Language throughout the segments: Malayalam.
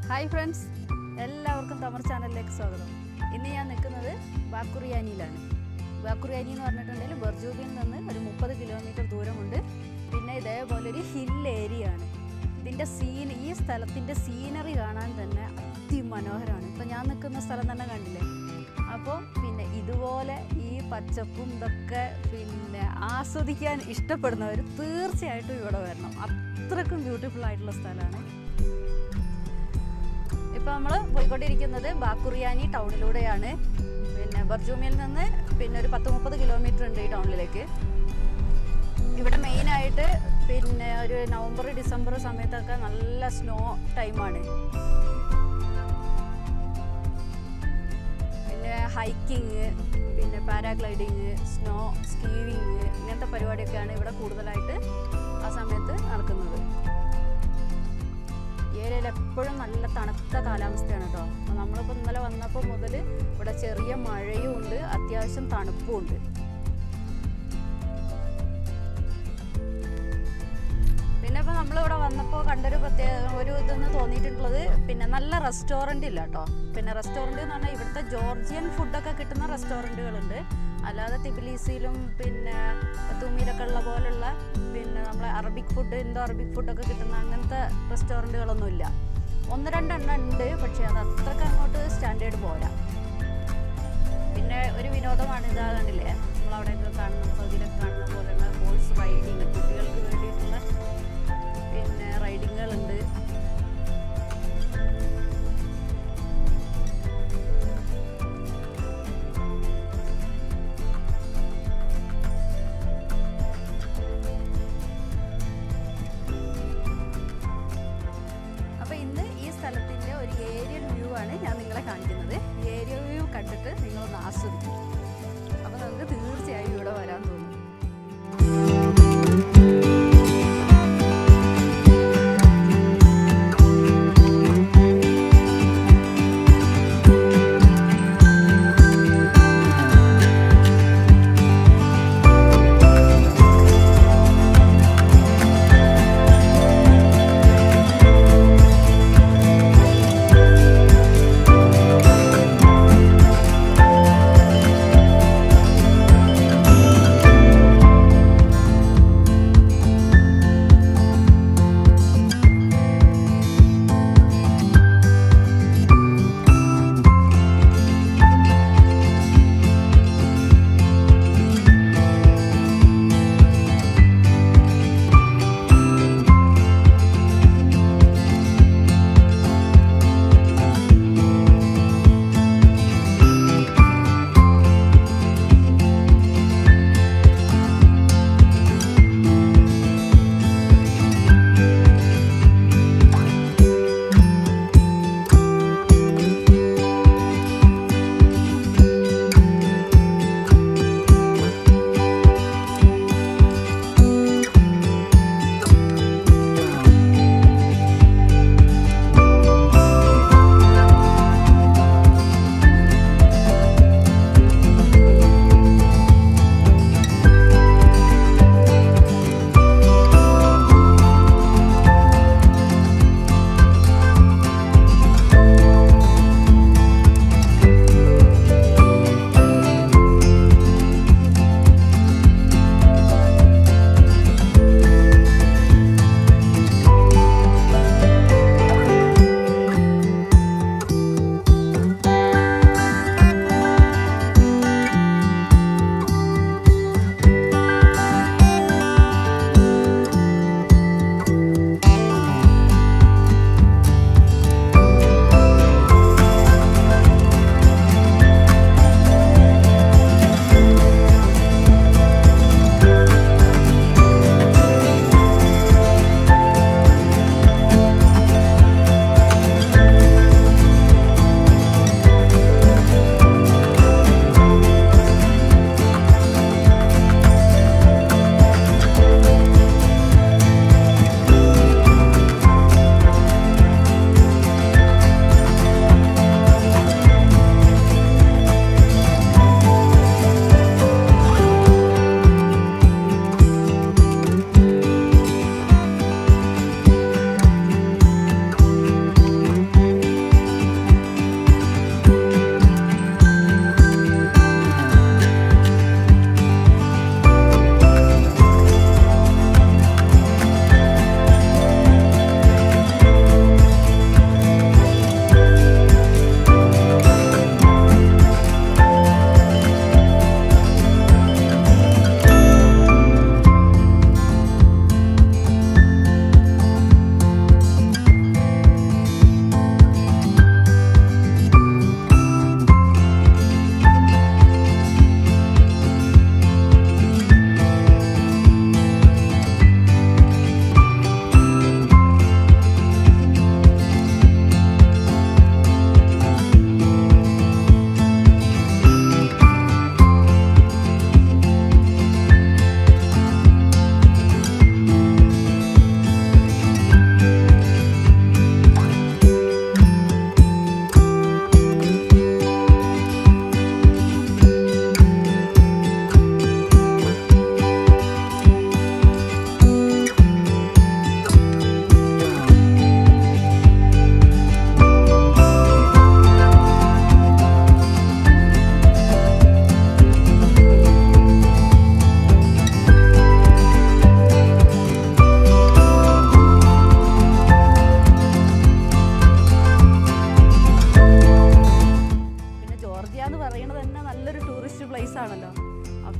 ഹായ് ഫ്രണ്ട്സ് എല്ലാവർക്കും തമർ ചാനലിലേക്ക് സ്വാഗതം ഇന്ന് ഞാൻ നിൽക്കുന്നത് ബാക്കുറിയാനിയിലാണ് ബാക്കുറിയാനി എന്ന് പറഞ്ഞിട്ടുണ്ടെങ്കിൽ ബർജൂബിൽ നിന്ന് ഒരു മുപ്പത് കിലോമീറ്റർ ദൂരമുണ്ട് പിന്നെ ഇതേപോലെ ഒരു ഹിൽ ഏരിയ ആണ് ഇതിൻ്റെ സീൻ ഈ സ്ഥലത്തിൻ്റെ സീനറി കാണാൻ തന്നെ അതിമനോഹരമാണ് ഇപ്പം ഞാൻ നിൽക്കുന്ന സ്ഥലം തന്നെ കണ്ടില്ലേ അപ്പോൾ പിന്നെ ഇതുപോലെ ഈ പച്ചപ്പും ഇതൊക്കെ പിന്നെ ആസ്വദിക്കാൻ ഇഷ്ടപ്പെടുന്നവർ തീർച്ചയായിട്ടും ഇവിടെ വരണം അത്രക്കും ബ്യൂട്ടിഫുൾ ആയിട്ടുള്ള സ്ഥലമാണ് ഇപ്പൊ നമ്മൾ പോയിക്കൊണ്ടിരിക്കുന്നത് ബാക്കുറിയാനി ടൗണിലൂടെയാണ് പിന്നെ ബർജൂമിയിൽ നിന്ന് പിന്നെ ഒരു പത്ത് മുപ്പത് കിലോമീറ്റർ ഉണ്ട് ഈ ടൗണിലേക്ക് ഇവിടെ മെയിനായിട്ട് പിന്നെ ഒരു നവംബർ ഡിസംബർ സമയത്തൊക്കെ നല്ല സ്നോ ടൈമാണ് പിന്നെ ഹൈക്കിങ് പിന്നെ പാരാഗ്ലൈഡിങ് സ്നോ സ്കീവിങ് ഇങ്ങനത്തെ പരിപാടിയൊക്കെയാണ് ഇവിടെ കൂടുതലായിട്ട് ആ സമയത്ത് നടക്കുന്നത് ഈ ഏരിയയിൽ എപ്പോഴും നല്ല തണുത്ത കാലാവസ്ഥയാണ് കേട്ടോ അപ്പോൾ നമ്മളിപ്പോൾ ഇന്നലെ വന്നപ്പോൾ മുതൽ ഇവിടെ ചെറിയ മഴയും ഉണ്ട് അത്യാവശ്യം തണുപ്പും ഉണ്ട് പിന്നെ ഇപ്പോൾ നമ്മളിവിടെ വന്നപ്പോൾ കണ്ടൊരു പ്രത്യേക ഒരു ഇതെന്ന് തോന്നിയിട്ടുള്ളത് പിന്നെ നല്ല റെസ്റ്റോറൻ്റ് ഇല്ല കേട്ടോ പിന്നെ റെസ്റ്റോറൻറ്റ് എന്ന് പറഞ്ഞാൽ ഇവിടുത്തെ ജോർജിയൻ ഫുഡൊക്കെ കിട്ടുന്ന റെസ്റ്റോറൻറ്റുകളുണ്ട് അല്ലാതെ തിബിലീസിലും പിന്നെ തുമ്മിയിലൊക്കെ ഉള്ള പോലുള്ള പിന്നെ നമ്മളെ അറബിക് ഫുഡ് ഇന്തോ അറബിക് ഫുഡൊക്കെ കിട്ടുന്ന അങ്ങനത്തെ റെസ്റ്റോറൻറ്റുകളൊന്നും ഇല്ല ഒന്ന് രണ്ടെണ്ണം ഉണ്ട് പക്ഷേ അത് അത്രയ്ക്ക് അങ്ങോട്ട് സ്റ്റാൻഡേർഡ് പോരാ പിന്നെ ഒരു വിനോദമാണ് ഇതാ കണ്ടില്ലേ നമ്മളവിടെയൊക്കെ കാണുന്ന സൗദിയിലൊക്കെ കാണുന്ന പോലെയുള്ള ഹോഴ്സ് റൈഡിങ് കുട്ടികൾക്ക് വേണ്ടിയിട്ടുള്ള പിന്നെ റൈഡിങ്ങുകളുണ്ട് അപ്പോൾ ഇന്ന് ഈ സ്ഥലത്തിൻ്റെ ഒരു ഏരിയൽ വ്യൂ ആണ് ഞാൻ നിങ്ങളെ കാണിക്കുന്നത് ഏരിയൽ വ്യൂ കണ്ടിട്ട് നിങ്ങളൊന്ന് ആസ്വദിക്കും അപ്പോൾ നമുക്ക് തീർച്ചയായും ഇവിടെ വരാൻ തോന്നും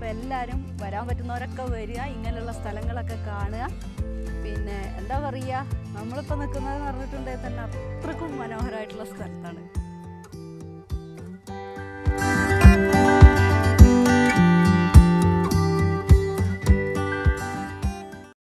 അപ്പോൾ എല്ലാവരും വരാൻ പറ്റുന്നവരൊക്കെ വരിക ഇങ്ങനെയുള്ള സ്ഥലങ്ങളൊക്കെ കാണുക പിന്നെ എന്താ പറയുക നമ്മളിപ്പോൾ നിൽക്കുന്നത് പറഞ്ഞിട്ടുണ്ടെങ്കിൽ തന്നെ അത്രക്കും മനോഹരമായിട്ടുള്ള സ്ഥലത്താണ്